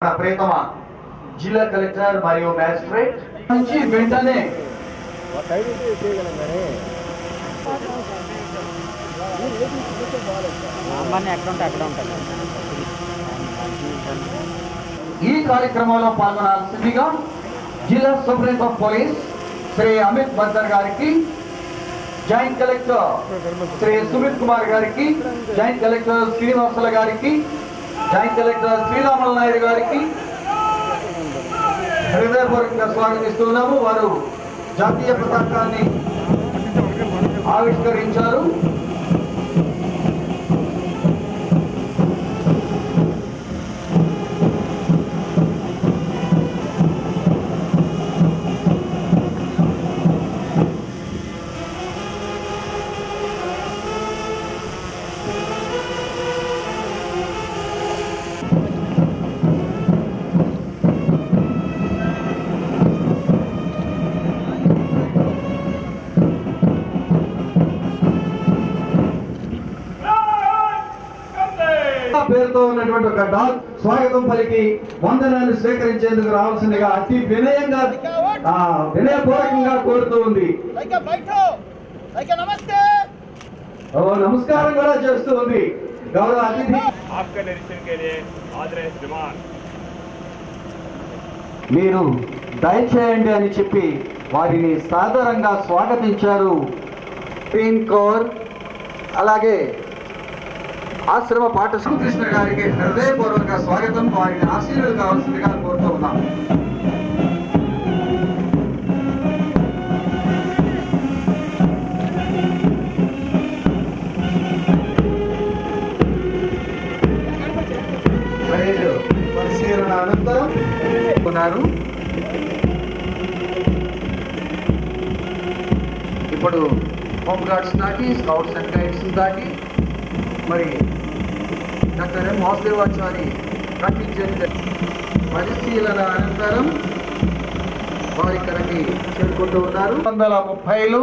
ప్రియతమ జిల్లా కలెక్టర్ మరియు మ్యాజిస్ట్రేట్ నుంచి వెంటనే సాంబార్ని ఎక్కడ ఉంటే అక్కడ ఉంటుంది ఈ కార్యక్రమంలో పాల్గొనాల్సిందిగా జిల్లా superintendent of police Shri Amit Bardar గారికి జాయింట్ కలెక్టర్ శ్రీ సుమిత్ కుమార్ గారికి జాయింట్ కలెక్టర్ శ్రీనివాసుల గారికి జాయింట్ కలెక్టర్ శ్రీరాముల నాయుడు గారికి హృదయపూర్వకంగా స్వాగతిస్తున్నాము వారు జాతీయ పతాకాన్ని ఆవిష్కరించారు ఆ పేరుతో ఉన్నటువంటి ఒక డాగ్ స్వాగతం పలికి వందనాన్ని స్వీకరించేందుకు రావాల్సిందిగా అతి వినయంగా ఆ, వినయపూర్వకంగా కోరుతూ ఉంది లైకా బైఠో లైకా నమస్తే ఓ నమస్కారం కూడా చేస్తూ ఉంది గౌరవ అతిథి आपका निरीक्षण के लिए आदरणीय श्रीमान మీరు దయచేయండి అని చెప్పి వారిని సాదరంగా స్వాగతించారు పీన్ కోర్ అలాగే ఆశ్రమ పాఠ కృష్ణ గారికి హృదయపూర్వక స్వాగతం వారిని ఆశీర్వాదం కావాల్సిందిగా కోరుతూ ఉన్నాం పరేడ్ పరిశీలన అనంతరం ఉన్నారు ఇప్పుడు హోమ్ గార్డ్స్ దాటి స్కౌట్స్ అండ్ గైడ్స్ దాటి మరి డాక్టర్ ఎం వాసుదేవాచారి ప్రకటించే పరిశీలన అనంతరం వారి ఇక్కడికి చేరుకుంటూ ఉన్నారు వందల ముప్పైలో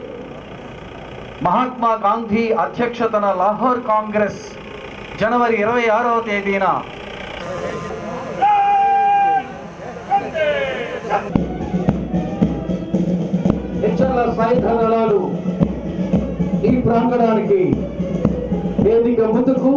మహాత్మా గాంధీ అధ్యక్షతన లాహోర్ కాంగ్రెస్ జనవరి ఇరవై ఆరవ తేదీన హెచ్చర్ల సాయుధ దళాలు ఈ ప్రాంగణానికి వేదిక ముందుకు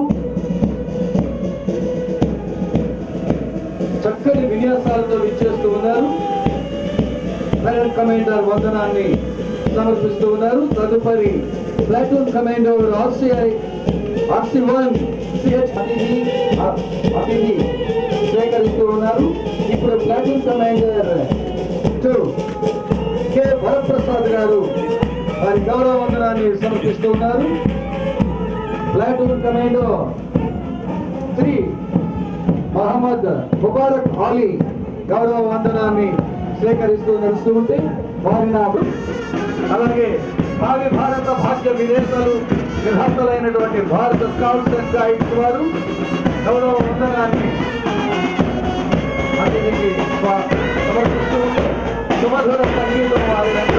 చక్కని విన్యాసాలతో విచ్చేస్తూ ఉన్నారు ప్లాటూన్ కమాండర్ వందనాన్ని సమర్పిస్తూ ఉన్నారు తదుపరి platoon commander RCI RC one CH అతిథి అతిథి స్వీకరిస్తూ ఉన్నారు ఇప్పుడు platoon commander two K Varaprasad గారు వారి గౌరవ వందనాన్ని సమర్పిస్తూ ఉన్నారు platoon commando three Mohammed Mubarak Ali గౌరవ వందనాన్ని స్వీకరిస్తూ నడుస్తూ ఉంటే వారిని అలాగే భావి భారత భాగ్య విదేశాలు విధాతలైనటువంటి భారత స్కౌట్స్ అండ్ గైడ్స్ వారు గౌరవ వందనాన్ని అతిథికి స్వా- సమర్పిస్తూ ఉంటే సుమధుర సంగీతం వారి